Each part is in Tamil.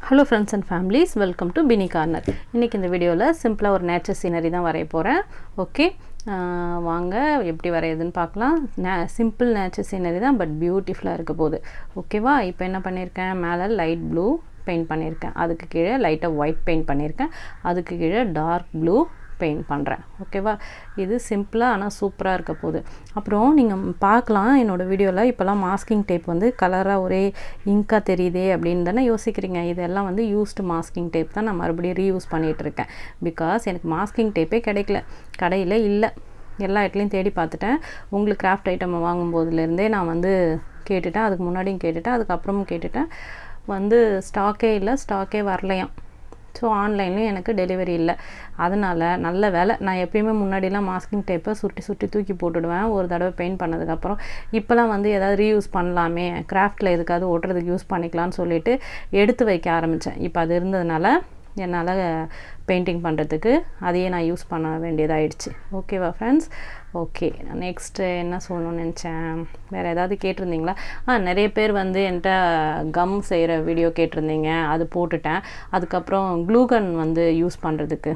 hello friends and families welcome to Bini corner இன்றைக்கி இந்த வீடியோவில் சிம்பிளாக ஒரு நேச்சர் சீனரி தான் வரைய போகிறேன் ஓகே வாங்க எப்படி வரையுதுன்னு பார்க்கலாம் நே சிம்பிள் நேச்சர் சீனரி தான் பட் பியூட்டிஃபுல்லாக இருக்க போகுது ஓகேவா இப்போ என்ன பண்ணியிருக்கேன் மேலே லைட் ப்ளூ பெயிண்ட் பண்ணியிருக்கேன் அதுக்கு கீழே லைட்டாக ஒயிட் பெயிண்ட் பண்ணியிருக்கேன் அதுக்கு கீழே டார்க் ப்ளூ பெயிண்ட் பண்ணுறேன் ஓகேவா இது சிம்பிளாக ஆனால் சூப்பராக இருக்க போகுது அப்புறம் நீங்கள் பார்க்கலாம் என்னோடய வீடியோவில் இப்போல்லாம் மாஸ்கிங் டேப் வந்து கலராக ஒரே இங்காக தெரியுதே அப்படின்னு தானே யோசிக்கிறீங்க இதெல்லாம் வந்து யூஸ்டு மாஸ்கிங் டேப் தான் நான் மறுபடியும் ரீயூஸ் பண்ணிகிட்ருக்கேன் பிகாஸ் எனக்கு மாஸ்கிங் டேப்பே கிடைக்கல கடையில் இல்லை எல்லா இடத்துலையும் தேடி பார்த்துட்டேன் உங்களுக்கு கிராஃப்ட் ஐட்டம் வாங்கும்போதுலேருந்தே நான் வந்து கேட்டுட்டேன் அதுக்கு முன்னாடியும் கேட்டுட்டேன் அதுக்கப்புறமும் கேட்டுட்டேன் வந்து ஸ்டாக்கே இல்லை ஸ்டாக்கே வரலையாம் ஸோ ஆன்லைன்லேயும் எனக்கு டெலிவரி இல்லை அதனால் நல்ல வேலை நான் எப்பயுமே முன்னாடிலாம் மாஸ்கிங் டேப்பை சுட்டி சுட்டி தூக்கி போட்டுடுவேன் ஒரு தடவை பெயிண்ட் பண்ணதுக்கப்புறம் இப்போலாம் வந்து எதாவது ரீயூஸ் பண்ணலாமே கிராஃப்டில் எதுக்காவது ஓட்டுறதுக்கு யூஸ் பண்ணிக்கலாம்னு சொல்லிட்டு எடுத்து வைக்க ஆரம்பித்தேன் இப்போ அது இருந்ததுனால என்னால் பெயிண்டிங் பண்ணுறதுக்கு அதையே நான் யூஸ் பண்ண வேண்டியதாகிடுச்சு ஓகேவா ஃப்ரெண்ட்ஸ் ஓகே நெக்ஸ்ட்டு என்ன சொல்லணும்னு நினச்சேன் வேறு ஏதாவது கேட்டிருந்தீங்களா ஆ நிறைய பேர் வந்து என்கிட்ட கம் செய்கிற வீடியோ கேட்டிருந்தீங்க அது போட்டுட்டேன் அதுக்கப்புறம் க்ளூகன் வந்து யூஸ் பண்ணுறதுக்கு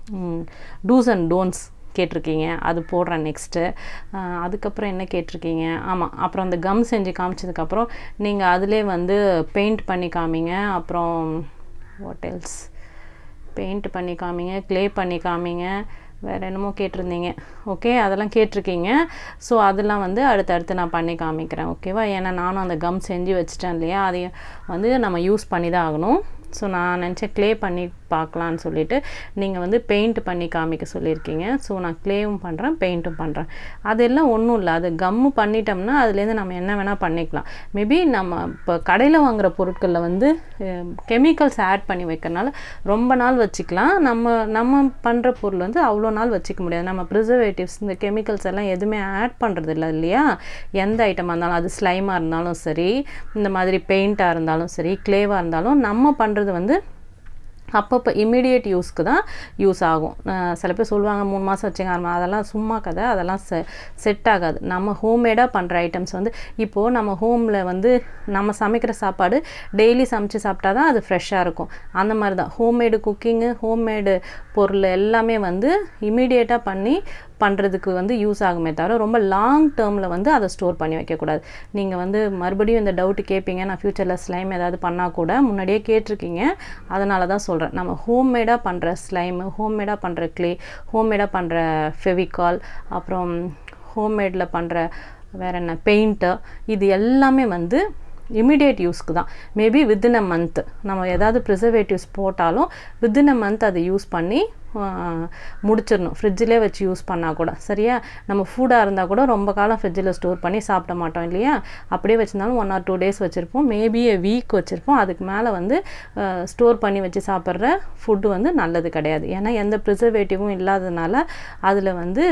டூஸ் அண்ட் டோன்ட்ஸ் கேட்டிருக்கீங்க அது போடுறேன் நெக்ஸ்ட்டு அதுக்கப்புறம் என்ன கேட்டிருக்கீங்க ஆமாம் அப்புறம் அந்த கம் செஞ்சு காமிச்சதுக்கப்புறம் நீங்கள் அதிலே வந்து பெயிண்ட் பண்ணி காமிங்க அப்புறம் வாட் எல்ஸ் பெயிண்ட் பண்ணி காமிங்க க்ளே பண்ணி காமிங்க வேறு என்னமோ கேட்டிருந்தீங்க ஓகே அதெல்லாம் கேட்டிருக்கீங்க ஸோ அதெல்லாம் வந்து அடுத்தடுத்து நான் பண்ணி காமிக்கிறேன் ஓகேவா ஏன்னா நானும் அந்த கம் செஞ்சு வச்சிட்டேன் இல்லையா அதையும் வந்து நம்ம யூஸ் பண்ணி தான் ஆகணும் ஸோ நான் நினச்சேன் க்ளே பண்ணி பார்க்கலான்னு சொல்லிவிட்டு நீங்கள் வந்து பெயிண்ட் பண்ணி காமிக்க சொல்லியிருக்கீங்க ஸோ நான் க்ளேவும் பண்ணுறேன் பெயிண்ட்டும் பண்ணுறேன் அதெல்லாம் ஒன்றும் இல்லை அது கம்மு பண்ணிட்டோம்னா அதுலேருந்து நம்ம என்ன வேணால் பண்ணிக்கலாம் மேபி நம்ம இப்போ கடையில் வாங்குகிற பொருட்களில் வந்து கெமிக்கல்ஸ் ஆட் பண்ணி வைக்கிறனால ரொம்ப நாள் வச்சுக்கலாம் நம்ம நம்ம பண்ணுற பொருள் வந்து அவ்வளோ நாள் வச்சுக்க முடியாது நம்ம ப்ரிசர்வேட்டிவ்ஸ் இந்த கெமிக்கல்ஸ் எல்லாம் எதுவுமே ஆட் பண்ணுறது இல்லை இல்லையா எந்த ஐட்டமாக இருந்தாலும் அது ஸ்லைமாக இருந்தாலும் சரி இந்த மாதிரி பெயிண்ட்டாக இருந்தாலும் சரி க்ளேவாக இருந்தாலும் நம்ம பண்ணுறது வந்து அப்பப்போ இமீடியட் யூஸ்க்கு தான் யூஸ் ஆகும் சில பேர் சொல்லுவாங்க மூணு மாதம் வச்சுங்க அதெல்லாம் சும்மா கதை அதெல்லாம் செ செட் ஆகாது நம்ம ஹோம்மேடாக பண்ணுற ஐட்டம்ஸ் வந்து இப்போது நம்ம ஹோமில் வந்து நம்ம சமைக்கிற சாப்பாடு டெய்லி சமைச்சு சாப்பிட்டா தான் அது ஃப்ரெஷ்ஷாக இருக்கும் அந்த மாதிரி தான் ஹோம்மேடு குக்கிங்கு ஹோம்மேடு பொருள் எல்லாமே வந்து இமீடியட்டாக பண்ணி பண்ணுறதுக்கு வந்து யூஸ் ஆகுமே தவிர ரொம்ப லாங் டேர்மில் வந்து அதை ஸ்டோர் பண்ணி வைக்கக்கூடாது நீங்கள் வந்து மறுபடியும் இந்த டவுட்டு கேட்பீங்க நான் ஃப்யூச்சரில் ஸ்லைம் ஏதாவது பண்ணால் கூட முன்னாடியே கேட்டிருக்கீங்க அதனால தான் சொல்கிறேன் நம்ம ஹோம்மேடாக பண்ணுற ஸ்லைமு ஹோம்மேடாக பண்ணுற க்ளே ஹோம்மேடாக பண்ணுற ஃபெவிகால் அப்புறம் ஹோம்மேடில் பண்ணுற வேறு என்ன பெயிண்ட்டு இது எல்லாமே வந்து இமிடியேட் யூஸ்க்கு தான் மேபி வித்தின் அ மந்த் நம்ம ஏதாவது ப்ரிசர்வேட்டிவ்ஸ் போட்டாலும் வித்தின் அ மந்த் அதை யூஸ் பண்ணி முடிச்சிடணும் ஃப்ரிட்ஜிலே வச்சு யூஸ் பண்ணால் கூட சரியா நம்ம ஃபுட்டாக இருந்தால் கூட ரொம்ப காலம் ஃப்ரிட்ஜில் ஸ்டோர் பண்ணி சாப்பிட மாட்டோம் இல்லையா அப்படியே வச்சுருந்தாலும் ஒன் ஆர் டூ டேஸ் வச்சுருப்போம் மேபி எ வீக் வச்சுருப்போம் அதுக்கு மேலே வந்து ஸ்டோர் பண்ணி வச்சு சாப்பிட்ற ஃபுட்டு வந்து நல்லது கிடையாது ஏன்னா எந்த ப்ரிசர்வேட்டிவும் இல்லாததுனால அதில் வந்து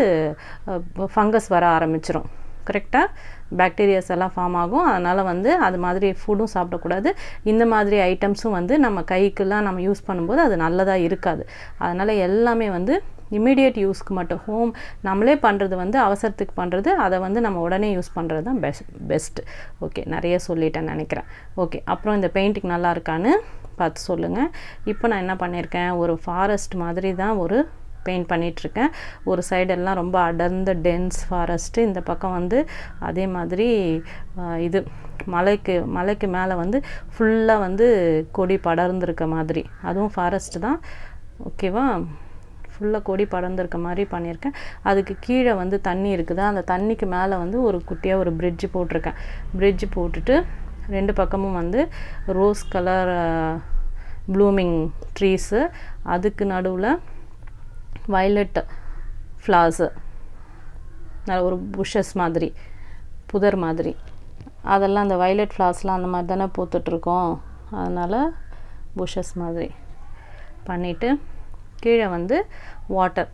ஃபங்கஸ் வர ஆரம்பிச்சிரும் கரெக்டாக பாக்டீரியாஸ் எல்லாம் ஃபார்ம் ஆகும் அதனால் வந்து அது மாதிரி ஃபுட்டும் சாப்பிடக்கூடாது இந்த மாதிரி ஐட்டம்ஸும் வந்து நம்ம கைக்கெல்லாம் நம்ம யூஸ் பண்ணும்போது அது நல்லதாக இருக்காது அதனால் எல்லாமே வந்து இமீடியட் யூஸ்க்கு மட்டும் ஹோம் நம்மளே பண்ணுறது வந்து அவசரத்துக்கு பண்ணுறது அதை வந்து நம்ம உடனே யூஸ் பண்ணுறது தான் பெஸ்ட் பெஸ்ட்டு ஓகே நிறைய சொல்லிட்டேன் நினைக்கிறேன் ஓகே அப்புறம் இந்த பெயிண்டிங் நல்லா இருக்கான்னு பார்த்து சொல்லுங்கள் இப்போ நான் என்ன பண்ணியிருக்கேன் ஒரு ஃபாரஸ்ட் மாதிரி தான் ஒரு பெயிண்ட் பண்ணிகிட்ருக்கேன் ஒரு சைடெல்லாம் ரொம்ப அடர்ந்த டென்ஸ் ஃபாரஸ்ட்டு இந்த பக்கம் வந்து அதே மாதிரி இது மலைக்கு மலைக்கு மேலே வந்து ஃபுல்லாக வந்து கொடி படர்ந்துருக்க மாதிரி அதுவும் ஃபாரஸ்ட்டு தான் ஓகேவா ஃபுல்லாக கொடி படர்ந்துருக்க மாதிரி பண்ணியிருக்கேன் அதுக்கு கீழே வந்து தண்ணி இருக்குதா அந்த தண்ணிக்கு மேலே வந்து ஒரு குட்டியாக ஒரு பிரிட்ஜு போட்டிருக்கேன் பிரிட்ஜு போட்டுட்டு ரெண்டு பக்கமும் வந்து ரோஸ் கலர் ப்ளூமிங் ட்ரீஸு அதுக்கு நடுவில் வயலட் ஃப்ளார்ஸு ஒரு புஷஸ் மாதிரி புதர் மாதிரி அதெல்லாம் அந்த வயலட் ஃப்ளார்ஸ்லாம் அந்த மாதிரி தானே பூத்துட்ருக்கோம் அதனால் புஷஸ் மாதிரி பண்ணிவிட்டு கீழே வந்து water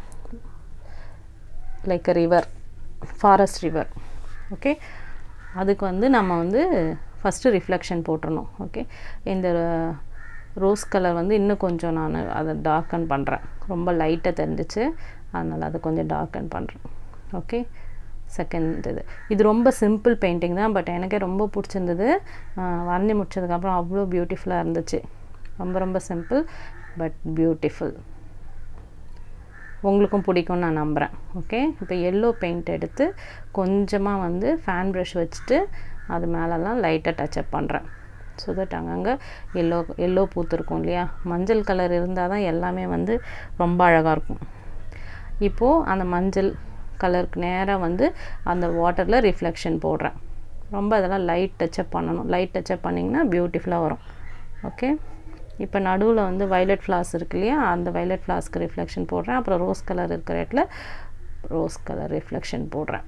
like a river forest river okay அதுக்கு வந்து நம்ம வந்து ஃபஸ்ட்டு ரிஃப்ளெக்ஷன் போட்டுடணும் ஓகே இந்த ரோஸ் கலர் வந்து இன்னும் கொஞ்சம் நான் அதை டார்க்கன் பண்ணுறேன் ரொம்ப லைட்டாக தெரிஞ்சிச்சு அதனால் அதை கொஞ்சம் டார்க்கன் பண்ணுறேன் ஓகே செகண்ட் இது இது ரொம்ப சிம்பிள் பெயிண்டிங் தான் பட் எனக்கே ரொம்ப பிடிச்சிருந்தது வரைஞ்சி முடிச்சதுக்கப்புறம் அவ்வளோ பியூட்டிஃபுல்லாக இருந்துச்சு ரொம்ப ரொம்ப சிம்பிள் பட் பியூட்டிஃபுல் உங்களுக்கும் பிடிக்கும்னு நான் நம்புகிறேன் ஓகே இப்போ எல்லோ பெயிண்ட் எடுத்து கொஞ்சமாக வந்து ஃபேன் ப்ரஷ் வச்சுட்டு அது மேலெல்லாம் லைட்டாக டச்சப் பண்ணுறேன் ஸோ தட் அங்கங்கே எல்லோ எல்லோ பூத்துருக்கும் இல்லையா மஞ்சள் கலர் இருந்தால் தான் எல்லாமே வந்து ரொம்ப அழகாக இருக்கும் இப்போது அந்த மஞ்சள் கலருக்கு நேராக வந்து அந்த வாட்டரில் ரிஃப்ளெக்ஷன் போடுறேன் ரொம்ப அதெல்லாம் லைட் டச்சப் பண்ணணும் லைட் டச்சப் பண்ணிங்கன்னா பியூட்டிஃபுல்லாக வரும் ஓகே இப்போ நடுவில் வந்து வைலட் ஃப்ளார்ஸ் இருக்கு இல்லையா அந்த வைலட் ஃப்ளார்ஸ்க்கு ரிஃப்ளெக்ஷன் போடுறேன் அப்புறம் ரோஸ் கலர் இருக்கிற இடத்துல ரோஸ் கலர் ரிஃப்ளெக்ஷன் போடுறேன்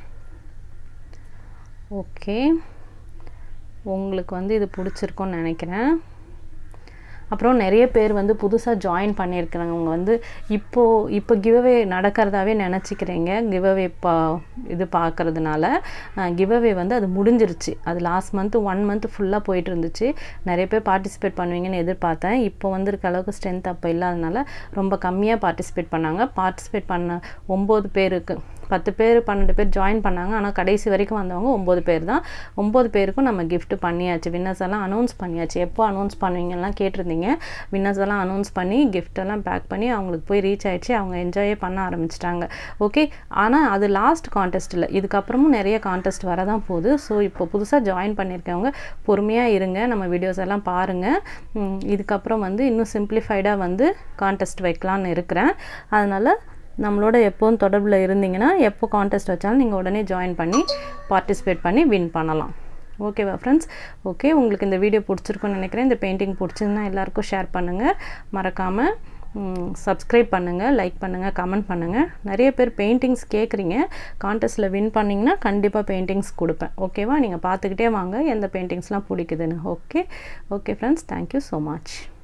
ஓகே உங்களுக்கு வந்து இது பிடிச்சிருக்கும்னு நினைக்கிறேன் அப்புறம் நிறைய பேர் வந்து புதுசாக ஜாயின் பண்ணியிருக்கிறவங்க வந்து இப்போது இப்போ கிவ்அவே நடக்கிறதாவே நினச்சிக்கிறீங்க கிவ்அவே பா இது பார்க்குறதுனால கிவ்அவே வந்து அது முடிஞ்சிருச்சு அது லாஸ்ட் மந்த்து ஒன் மந்த் ஃபுல்லாக போயிட்டு இருந்துச்சு நிறைய பேர் பார்ட்டிசிபேட் பண்ணுவீங்கன்னு எதிர்பார்த்தேன் இப்போ வந்திருக்க அளவுக்கு ஸ்ட்ரென்த் அப்போ இல்லாதனால ரொம்ப கம்மியாக பார்ட்டிசிபேட் பண்ணாங்க பார்ட்டிசிபேட் பண்ண ஒம்பது பேருக்கு பத்து பேர் பன்னெண்டு பேர் ஜாயின் பண்ணாங்க ஆனால் கடைசி வரைக்கும் வந்தவங்க ஒம்பது பேர் தான் ஒம்பது பேருக்கும் நம்ம gift பண்ணியாச்சு வின்னர்ஸ் எல்லாம் அனௌன்ஸ் பண்ணியாச்சு எப்போ அனௌன்ஸ் பண்ணுவீங்கலாம் கேட்டிருந்தீங்க வின்னர்ஸ் எல்லாம் அனௌன்ஸ் பண்ணி gift எல்லாம் பேக் பண்ணி அவங்களுக்கு போய் ரீச் ஆயிடுச்சு அவங்க என்ஜாயே பண்ண ஆரம்பிச்சிட்டாங்க ஓகே ஆனால் அது லாஸ்ட் கான்டெஸ்ட் இல்லை இதுக்கப்புறமும் நிறைய கான்டெஸ்ட் வரதான் போகுது ஸோ இப்போ புதுசாக ஜாயின் பண்ணியிருக்கவங்க பொறுமையாக இருங்க நம்ம வீடியோஸ் எல்லாம் பாருங்கள் உம், இதுக்கப்புறம் வந்து இன்னும் சிம்பிளிஃபைடாக வந்து கான்டெஸ்ட் வைக்கலான்னு இருக்கிறேன் அதனால் நம்மளோட எப்போவும் தொடர்பில் இருந்தீங்கன்னா எப்போ கான்டெஸ்ட் வச்சாலும் நீங்கள் உடனே ஜாயின் பண்ணி பார்ட்டிசிபேட் பண்ணி வின் பண்ணலாம் ஓகேவா ஃப்ரெண்ட்ஸ் ஓகே உங்களுக்கு இந்த வீடியோ பிடிச்சிருக்குன்னு நினைக்கிறேன் இந்த பெயிண்டிங் பிடிச்சிருந்தா எல்லாருக்கும் ஷேர் பண்ணுங்கள் மறக்காமல் சப்ஸ்கிரைப் பண்ணுங்கள் லைக் பண்ணுங்கள் கமெண்ட் பண்ணுங்கள் நிறைய பேர் பெயிண்டிங்ஸ் கேட்குறீங்க கான்டெஸ்ட்டில் வின் பண்ணிங்கன்னா கண்டிப்பாக பெயிண்டிங்ஸ் கொடுப்பேன் ஓகேவா நீங்கள் பார்த்துக்கிட்டே வாங்க எந்த பெயிண்டிங்ஸ்லாம் பிடிக்குதுன்னு okay okay friends thank you so much